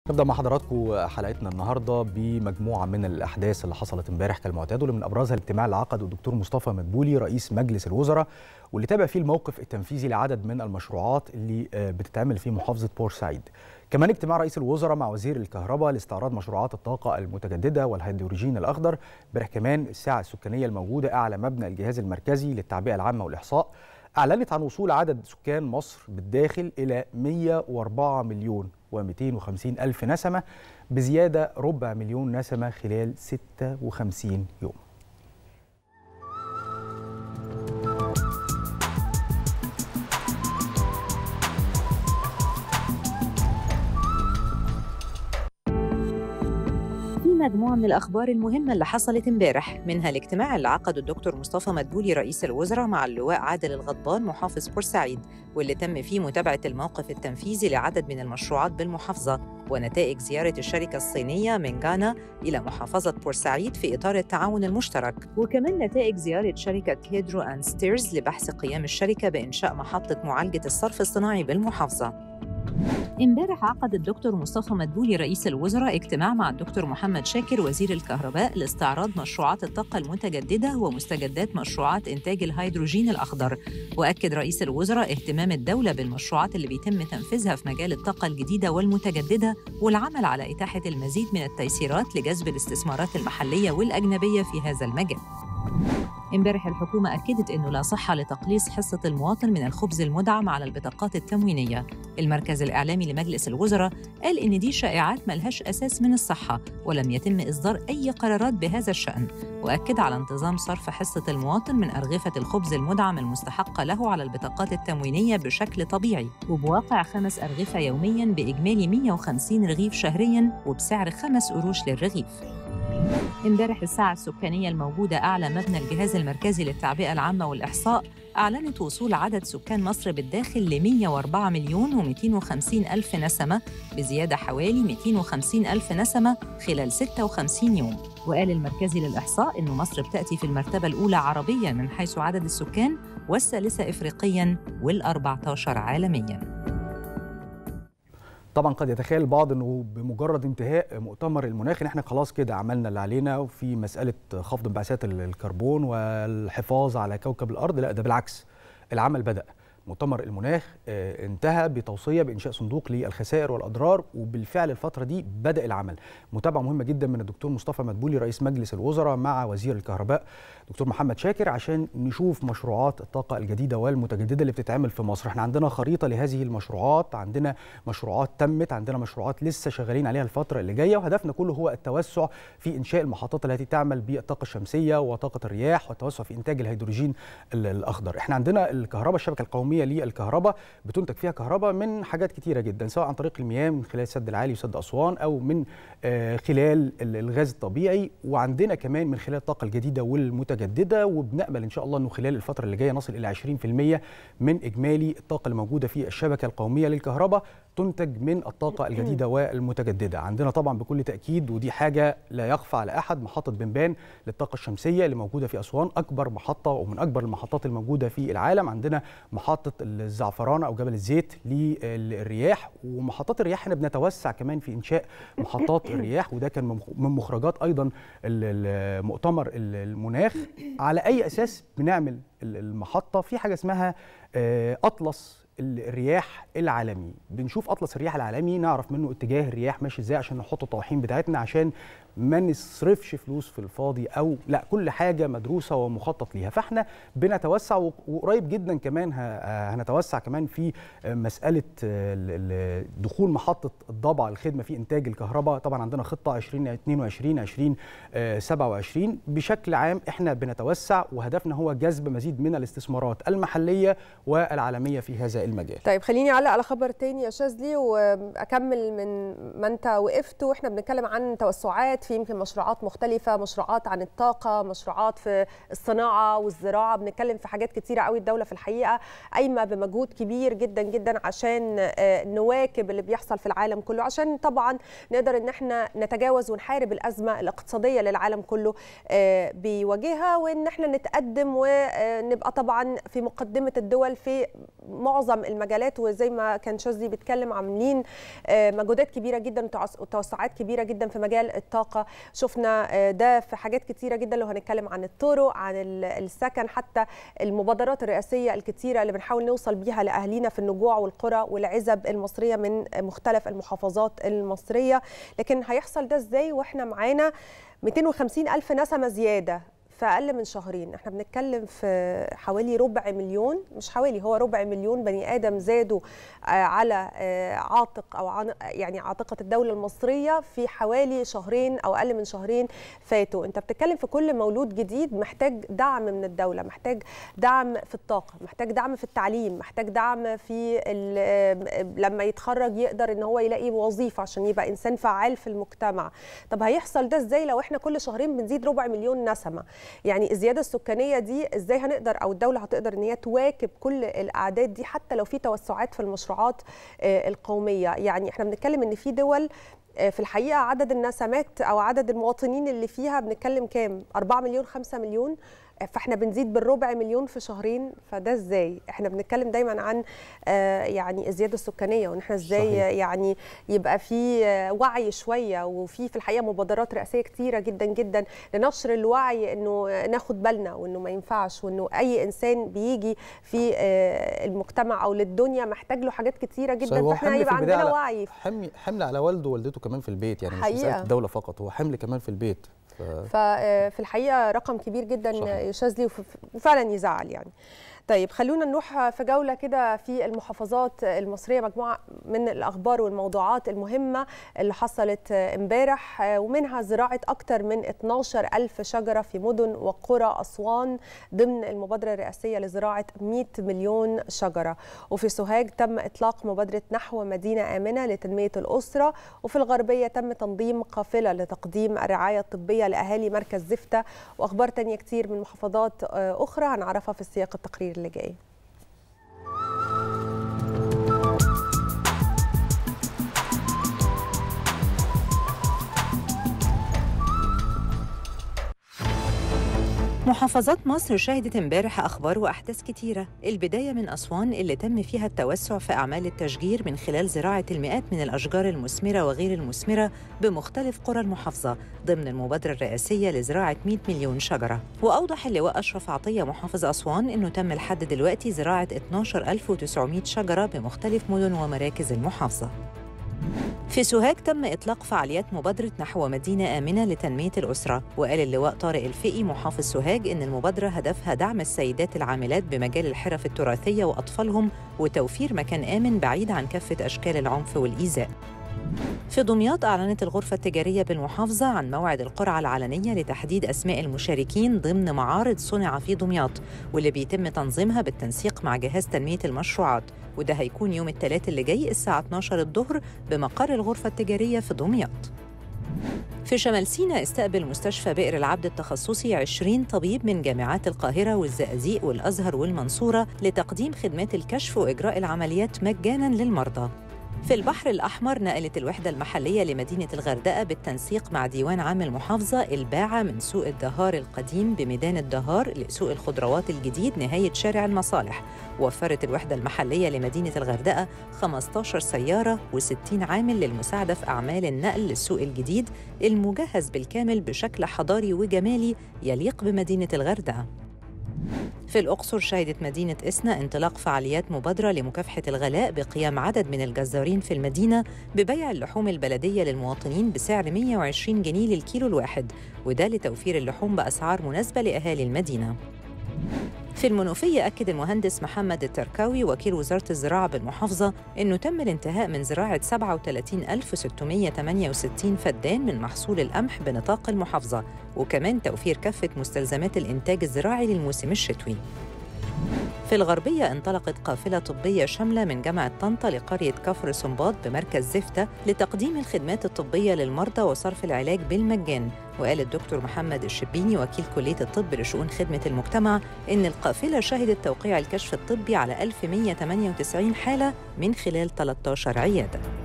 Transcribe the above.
نبدا مع حضراتكم حلقتنا النهارده بمجموعه من الاحداث اللي حصلت امبارح كالمعتاد واللي من ابرزها الاجتماع اللي عقده الدكتور مصطفى مدبولي رئيس مجلس الوزراء واللي تابع فيه الموقف التنفيذي لعدد من المشروعات اللي بتتعمل في محافظه بورسعيد. كمان اجتماع رئيس الوزراء مع وزير الكهرباء لاستعراض مشروعات الطاقه المتجدده والهيدروجين الاخضر، امبارح كمان الساعه السكانيه الموجوده اعلى مبنى الجهاز المركزي للتعبئه العامه والاحصاء أعلنت عن وصول عدد سكان مصر بالداخل إلى 104 مليون و250 ألف نسمة بزيادة ربع مليون نسمة خلال 56 يوم مجموعة من الأخبار المهمة اللي حصلت امبارح منها الاجتماع اللي عقده الدكتور مصطفى مدبولي رئيس الوزراء مع اللواء عادل الغضبان محافظ بورسعيد واللي تم فيه متابعة الموقف التنفيذي لعدد من المشروعات بالمحافظة ونتائج زيارة الشركة الصينية من غانا إلى محافظة بورسعيد في إطار التعاون المشترك وكمان نتائج زيارة شركة هيدرو أند ستيرز لبحث قيام الشركة بإنشاء محطة معالجة الصرف الصناعي بالمحافظة امبارح عقد الدكتور مصطفى مدبولي رئيس الوزراء اجتماع مع الدكتور محمد شاكر وزير الكهرباء لاستعراض مشروعات الطاقة المتجددة ومستجدات مشروعات إنتاج الهيدروجين الأخضر وأكد رئيس الوزراء اهتمام الدولة بالمشروعات اللي بيتم تنفيذها في مجال الطاقة الجديدة والمتجددة والعمل على إتاحة المزيد من التيسيرات لجذب الاستثمارات المحلية والأجنبية في هذا المجال امبارح الحكومة أكدت أنه لا صحة لتقليص حصة المواطن من الخبز المدعم على البطاقات التموينية المركز الإعلامي لمجلس الوزراء قال إن دي شائعات ملهاش أساس من الصحة ولم يتم إصدار أي قرارات بهذا الشأن وأكد على انتظام صرف حصة المواطن من أرغفة الخبز المدعم المستحقة له على البطاقات التموينية بشكل طبيعي وبواقع خمس أرغفة يومياً بإجمالي 150 رغيف شهرياً وبسعر خمس قروش للرغيف امبارح الساعة السكانية الموجودة أعلى مبنى الجهاز المركزي للتعبئة العامة والإحصاء أعلنت وصول عدد سكان مصر بالداخل ل 104 مليون و250 ألف نسمة بزيادة حوالي 250 ألف نسمة خلال 56 يوم وقال المركزي للإحصاء أن مصر بتأتي في المرتبة الأولى عربياً من حيث عدد السكان والثالثة إفريقياً وال14 عالمياً طبعا قد يتخيل البعض انه بمجرد انتهاء مؤتمر المناخ ان احنا خلاص كده عملنا اللي علينا وفي مساله خفض انبعاثات الكربون والحفاظ على كوكب الارض لا ده بالعكس العمل بدا مؤتمر المناخ انتهى بتوصيه بانشاء صندوق للخسائر والاضرار وبالفعل الفتره دي بدا العمل متابعه مهمه جدا من الدكتور مصطفى مدبولي رئيس مجلس الوزراء مع وزير الكهرباء دكتور محمد شاكر عشان نشوف مشروعات الطاقه الجديده والمتجدده اللي بتتعمل في مصر احنا عندنا خريطه لهذه المشروعات عندنا مشروعات تمت عندنا مشروعات لسه شغالين عليها الفتره اللي جايه وهدفنا كله هو التوسع في انشاء المحطات التي تعمل بالطاقه الشمسيه وطاقه الرياح والتوسع في انتاج الهيدروجين الاخضر احنا عندنا الكهرباء الشبكه القوميه للكهرباء بتنتج فيها كهرباء من حاجات كتيره جدا سواء عن طريق المياه من خلال السد العالي وسد اسوان او من خلال الغاز الطبيعي وعندنا كمان من خلال الطاقه الجديده والمتجدده وبنامل ان شاء الله انه خلال الفتره اللي جايه نصل الى 20% من اجمالي الطاقه الموجوده في الشبكه القوميه للكهرباء تنتج من الطاقه الجديده والمتجدده عندنا طبعا بكل تاكيد ودي حاجه لا يخفى على احد محطه بنبان للطاقه الشمسيه اللي موجوده في اسوان اكبر محطه ومن اكبر المحطات الموجوده في العالم عندنا محطه الزعفران او جبل الزيت للرياح ومحطات الرياح احنا بنتوسع كمان في انشاء محطات الرياح وده كان من مخرجات ايضا مؤتمر المناخ على اي اساس بنعمل المحطه في حاجه اسمها اطلس الرياح العالمي بنشوف اطلس الرياح العالمي نعرف منه اتجاه الرياح ماشي ازاي عشان نحط الطواحين بتاعتنا عشان ما نصرفش فلوس في الفاضي او لا كل حاجه مدروسه ومخطط ليها فاحنا بنتوسع وقريب جدا كمان هنتوسع كمان في مساله دخول محطه الضبع الخدمه في انتاج الكهرباء طبعا عندنا خطه 2022 2027 بشكل عام احنا بنتوسع وهدفنا هو جذب مزيد من الاستثمارات المحليه والعالميه في هذا المجال طيب خليني اعلق على خبر تاني يا شاذلي واكمل من ما انت وقفت واحنا بنتكلم عن توسعات مشروعات في يمكن مشروعات مختلفه مشروعات عن الطاقه مشروعات في الصناعه والزراعه بنتكلم في حاجات كتيره قوي الدوله في الحقيقه قايمه بمجهود كبير جدا جدا عشان نواكب اللي بيحصل في العالم كله عشان طبعا نقدر ان احنا نتجاوز ونحارب الازمه الاقتصاديه اللي العالم كله بيواجهها وان احنا نتقدم ونبقى طبعا في مقدمه الدول في معظم المجالات وزي ما كان شاذلي بيتكلم عاملين مجهودات كبيره جدا وتوسعات كبيره جدا في مجال الطاقه شفنا ده في حاجات كتيره جدا لو هنتكلم عن الطرق عن السكن حتى المبادرات الرئاسيه الكتيره اللي بنحاول نوصل بيها لاهالينا في النجوع والقرى والعزب المصريه من مختلف المحافظات المصريه لكن هيحصل ده ازاي واحنا معانا 250 الف نسمه زياده في اقل من شهرين احنا بنتكلم في حوالي ربع مليون مش حوالي هو ربع مليون بني ادم زادوا على عاتق او يعني عاتقه الدوله المصريه في حوالي شهرين او اقل من شهرين فاتوا انت بتتكلم في كل مولود جديد محتاج دعم من الدوله محتاج دعم في الطاقه محتاج دعم في التعليم محتاج دعم في لما يتخرج يقدر ان هو يلاقي وظيفه عشان يبقى انسان فعال في المجتمع طب هيحصل ده ازاي لو احنا كل شهرين بنزيد ربع مليون نسمه يعني الزياده السكانيه دي ازاي هنقدر او الدوله هتقدر ان هي تواكب كل الاعداد دي حتى لو في توسعات في المشروعات القوميه يعني احنا بنتكلم ان في دول في الحقيقه عدد النسمات او عدد المواطنين اللي فيها بنتكلم كام 4 مليون 5 مليون فاحنا بنزيد بالربع مليون في شهرين فده ازاي احنا بنتكلم دايما عن آه يعني الزياده السكانيه وان احنا ازاي صحيح. يعني يبقى في وعي شويه وفي في الحقيقه مبادرات رئاسيه كتيره جدا جدا لنشر الوعي انه ناخد بالنا وانه ما ينفعش وانه اي انسان بيجي في آه المجتمع او للدنيا محتاج له حاجات كتيره جدا فاحنا يبقى عندنا وعي حمل حمل على والده ووالدته كمان في البيت يعني مش مساله الدوله فقط هو حمل كمان في البيت ففي الحقيقه رقم كبير جدا شاذلي وفعلا يزعل يعني طيب خلونا نروح في جولة كده في المحافظات المصرية مجموعة من الأخبار والموضوعات المهمة اللي حصلت امبارح ومنها زراعة أكثر من 12 ألف شجرة في مدن وقرى أسوان ضمن المبادرة الرئاسية لزراعة 100 مليون شجرة وفي سوهاج تم إطلاق مبادرة نحو مدينة آمنة لتنمية الأسرة وفي الغربية تم تنظيم قافلة لتقديم الرعاية الطبية لأهالي مركز زفتة وأخبار تانية كتير من محافظات أخرى هنعرفها في سياق التقرير اللي جاي محافظات مصر شهدت امبارح اخبار واحداث كتيره البدايه من اسوان اللي تم فيها التوسع في اعمال التشجير من خلال زراعه المئات من الاشجار المثمره وغير المثمره بمختلف قرى المحافظه ضمن المبادره الرئاسيه لزراعه 100 مليون شجره واوضح اللواء اشرف عطيه محافظ اسوان انه تم لحد دلوقتي زراعه 12900 شجره بمختلف مدن ومراكز المحافظه في سوهاج تم إطلاق فعاليات مبادرة نحو مدينة آمنة لتنمية الأسرة وقال اللواء طارق الفقي محافظ سوهاج إن المبادرة هدفها دعم السيدات العاملات بمجال الحرف التراثية وأطفالهم وتوفير مكان آمن بعيد عن كافة أشكال العنف والإيذاء في دمياط أعلنت الغرفة التجارية بالمحافظة عن موعد القرعة العلنية لتحديد أسماء المشاركين ضمن معارض صنع في دمياط واللي بيتم تنظيمها بالتنسيق مع جهاز تنمية المشروعات وده هيكون يوم الثلاث اللي جاي الساعة 12 الظهر بمقر الغرفة التجارية في دمياط في شمال سيناء استقبل مستشفى بئر العبد التخصصي 20 طبيب من جامعات القاهرة والزقازيق والأزهر والمنصورة لتقديم خدمات الكشف وإجراء العمليات مجاناً للمرضى في البحر الأحمر نقلت الوحدة المحلية لمدينة الغردقة بالتنسيق مع ديوان عام المحافظة الباعة من سوق الدهار القديم بميدان الدهار لسوق الخضروات الجديد نهاية شارع المصالح وفرت الوحدة المحلية لمدينة الغردقة 15 سيارة و60 عامل للمساعدة في أعمال النقل للسوق الجديد المجهز بالكامل بشكل حضاري وجمالي يليق بمدينة الغردقة في الأقصر شهدت مدينة إسنا انطلاق فعاليات مبادرة لمكافحة الغلاء بقيام عدد من الجزارين في المدينة ببيع اللحوم البلدية للمواطنين بسعر 120 جنيه للكيلو الواحد وده لتوفير اللحوم بأسعار مناسبة لأهالي المدينة في المنوفية أكد المهندس محمد التركاوي وكيل وزارة الزراعة بالمحافظة أنه تم الانتهاء من زراعة 37668 فدان من محصول القمح بنطاق المحافظة وكمان توفير كافة مستلزمات الإنتاج الزراعي للموسم الشتوي في الغربية انطلقت قافلة طبية شاملة من جامعة طنطا لقرية كفر سنباط بمركز زفتة لتقديم الخدمات الطبية للمرضى وصرف العلاج بالمجان وقال الدكتور محمد الشبيني وكيل كلية الطب لشؤون خدمة المجتمع إن القافلة شهدت توقيع الكشف الطبي على 1198 حالة من خلال 13 عيادة